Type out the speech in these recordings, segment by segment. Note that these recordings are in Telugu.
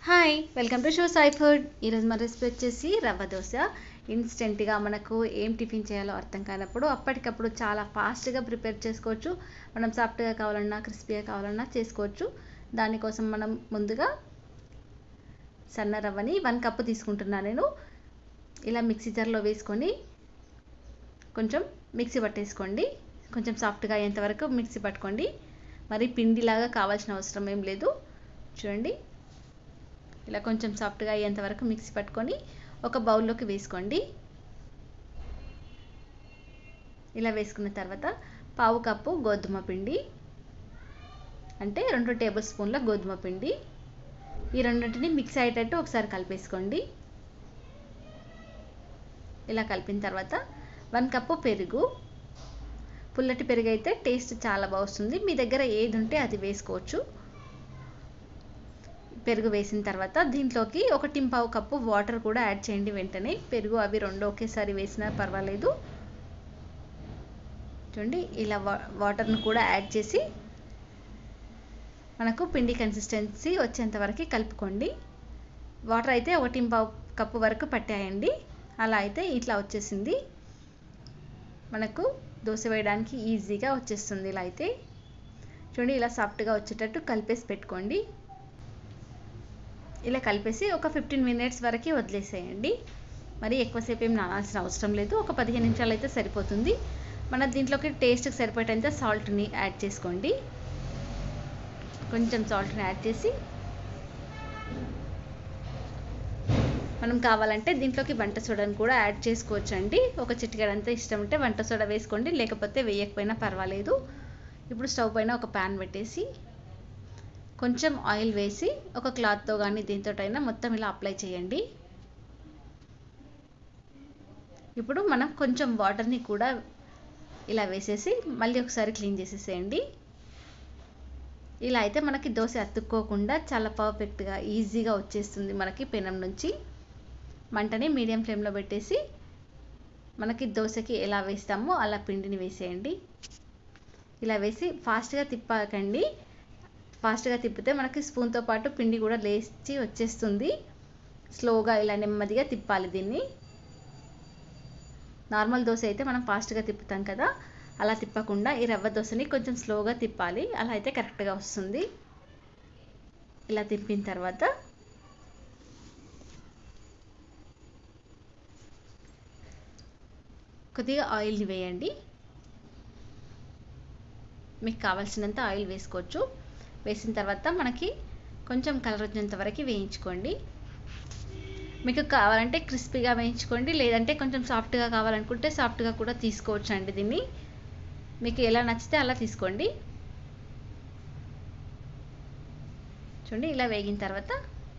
hi welcome to show Sai food ఈరోజు మన రెసిపీ వచ్చేసి రవ్వ దోశ ఇన్స్టెంట్గా మనకు ఏం టిఫిన్ చేయాలో అర్థం కానప్పుడు అప్పటికప్పుడు చాలా ఫాస్ట్గా ప్రిపేర్ చేసుకోవచ్చు మనం సాఫ్ట్గా కావాలన్నా క్రిస్పీగా కావాలన్నా చేసుకోవచ్చు దానికోసం మనం ముందుగా సన్న రవ్వని వన్ కప్పు తీసుకుంటున్నాను నేను ఇలా మిక్సీ జార్లో వేసుకొని కొంచెం మిక్సీ పట్టేసుకోండి కొంచెం సాఫ్ట్గా అయ్యేంతవరకు మిక్సీ పట్టుకోండి మరి పిండిలాగా కావాల్సిన అవసరం ఏం లేదు చూడండి ఇలా కొంచెం సాఫ్ట్గా అయ్యేంత వరకు మిక్సీ పట్టుకొని ఒక బౌల్లోకి వేసుకోండి ఇలా వేసుకున్న తర్వాత పావు కప్పు గోధుమ పిండి అంటే రెండు టేబుల్ స్పూన్ల గోధుమ పిండి ఈ రెండింటిని మిక్స్ అయ్యేటట్టు ఒకసారి కలిపేసుకోండి ఇలా కలిపిన తర్వాత వన్ కప్పు పెరుగు పుల్లటి పెరుగు అయితే టేస్ట్ చాలా బాగుంది మీ దగ్గర ఏది ఉంటే అది వేసుకోవచ్చు పెరుగు వేసిన తర్వాత దీంట్లోకి ఒక టింపావు కప్పు వాటర్ కూడా యాడ్ చేయండి వెంటనే పెరుగు అవి రెండు ఒకేసారి వేసినా పర్వాలేదు చూడండి ఇలా వా వాటర్ను కూడా యాడ్ చేసి మనకు పిండి కన్సిస్టెన్సీ వచ్చేంత వరకు కలుపుకోండి వాటర్ అయితే ఒక టింపావు కప్పు వరకు పట్టాయండి అలా అయితే ఇట్లా వచ్చేసింది మనకు దోశ వేయడానికి ఈజీగా వచ్చేస్తుంది ఇలా అయితే చూడండి ఇలా సాఫ్ట్గా వచ్చేటట్టు కలిపేసి పెట్టుకోండి ఇలా కలిపేసి ఒక ఫిఫ్టీన్ మినిట్స్ వరకు వదిలేసేయండి మరి ఎక్కువసేపు ఏం నానాల్సిన అవసరం లేదు ఒక పదిహేను నిమిషాలు అయితే సరిపోతుంది మన దీంట్లోకి టేస్ట్కి సరిపోయేంత సాల్ట్ని యాడ్ చేసుకోండి కొంచెం సాల్ట్ని యాడ్ చేసి మనం కావాలంటే దీంట్లోకి వంట సోడాని కూడా యాడ్ చేసుకోవచ్చు అండి ఒక చిటికెడంతా ఇష్టం ఉంటే వంట సోడా వేసుకోండి లేకపోతే వేయకపోయినా పర్వాలేదు ఇప్పుడు స్టవ్ పైన ఒక ప్యాన్ పెట్టేసి కొంచెం ఆయిల్ వేసి ఒక క్లాత్తో కానీ దీంతోటైనా మొత్తం ఇలా అప్లై చేయండి ఇప్పుడు మనం కొంచెం వాటర్ని కూడా ఇలా వేసేసి మళ్ళీ ఒకసారి క్లీన్ చేసేసేయండి ఇలా అయితే మనకి దోశ అతుక్కోకుండా చాలా పర్ఫెక్ట్గా ఈజీగా వచ్చేస్తుంది మనకి పెనం నుంచి మంటని మీడియం ఫ్లేమ్లో పెట్టేసి మనకి దోశకి ఎలా వేస్తామో అలా పిండిని వేసేయండి ఇలా వేసి ఫాస్ట్గా తిప్పకండి ఫాస్ట్గా తిప్పితే మనకి స్పూన్తో పాటు పిండి కూడా లేచి వచ్చేస్తుంది స్లోగా ఇలా నెమ్మదిగా తిప్పాలి దీన్ని నార్మల్ దోశ అయితే మనం ఫాస్ట్గా తిప్పుతాం కదా అలా తిప్పకుండా ఈ రవ్వ దోశని కొంచెం స్లోగా తిప్పాలి అలా అయితే కరెక్ట్గా వస్తుంది ఇలా తిప్పిన తర్వాత కొద్దిగా ఆయిల్ని వేయండి మీకు కావాల్సినంత ఆయిల్ వేసుకోవచ్చు వేసిన తర్వాత మనకి కొంచెం కలర్ వచ్చేంత వరకు వేయించుకోండి మీకు కావాలంటే క్రిస్పీగా వేయించుకోండి లేదంటే కొంచెం సాఫ్ట్గా కావాలనుకుంటే సాఫ్ట్గా కూడా తీసుకోవచ్చు అండి దీన్ని మీకు ఎలా నచ్చితే అలా తీసుకోండి చూడండి ఇలా వేగిన తర్వాత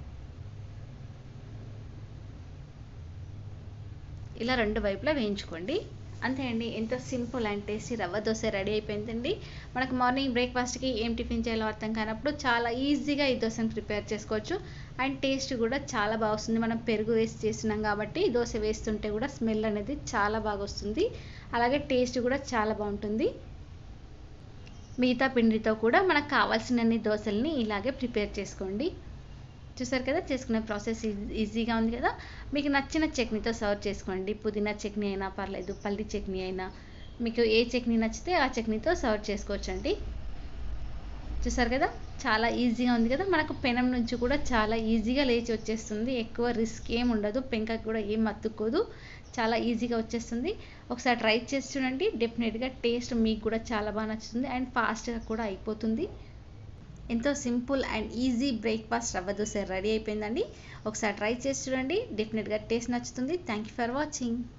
ఇలా రెండు వైపులా వేయించుకోండి అంతే అండి ఎంతో సింపుల్ అండ్ టేస్టీ రవ్వ దోశ రెడీ అయిపోయిందండి మనకు మార్నింగ్ బ్రేక్ఫాస్ట్కి ఏం టిఫిన్ చేయాలో అర్థం కానప్పుడు చాలా ఈజీగా ఈ దోశను ప్రిపేర్ చేసుకోవచ్చు అండ్ టేస్ట్ కూడా చాలా బాగా వస్తుంది మనం పెరుగు వేసి చేస్తున్నాం కాబట్టి దోశ వేస్తుంటే కూడా స్మెల్ అనేది చాలా బాగా వస్తుంది అలాగే టేస్ట్ కూడా చాలా బాగుంటుంది మిగతా పిండితో కూడా మనకు కావాల్సినన్ని దోశల్ని ఇలాగే ప్రిపేర్ చేసుకోండి చూసారు కదా చేసుకునే ప్రాసెస్ ఈజీగా ఉంది కదా మీకు నచ్చిన చట్నీతో సర్వ్ చేసుకోండి పుదీనా చట్నీ అయినా పర్లేదు పల్లి చట్నీ అయినా మీకు ఏ చట్నీ నచ్చితే ఆ చట్నీతో సర్వ్ చేసుకోవచ్చండి చూసారు కదా చాలా ఈజీగా ఉంది కదా మనకు పెనం నుంచి కూడా చాలా ఈజీగా లేచి వచ్చేస్తుంది ఎక్కువ రిస్క్ ఏం ఉండదు పెంకకి కూడా ఏం అతుక్కోదు చాలా ఈజీగా వచ్చేస్తుంది ఒకసారి ట్రై చేసి చూడండి డెఫినెట్గా టేస్ట్ మీకు కూడా చాలా బాగా నచ్చుతుంది అండ్ ఫాస్ట్గా కూడా అయిపోతుంది ఎంతో సింపుల్ అండ్ ఈజీ బ్రేక్ఫాస్ట్ రవ్వ దోశ రెడీ అయిపోయిందండి ఒకసారి ట్రై చేసి చూడండి డెఫినెట్గా టేస్ట్ నచ్చుతుంది థ్యాంక్ యూ ఫర్ వాచింగ్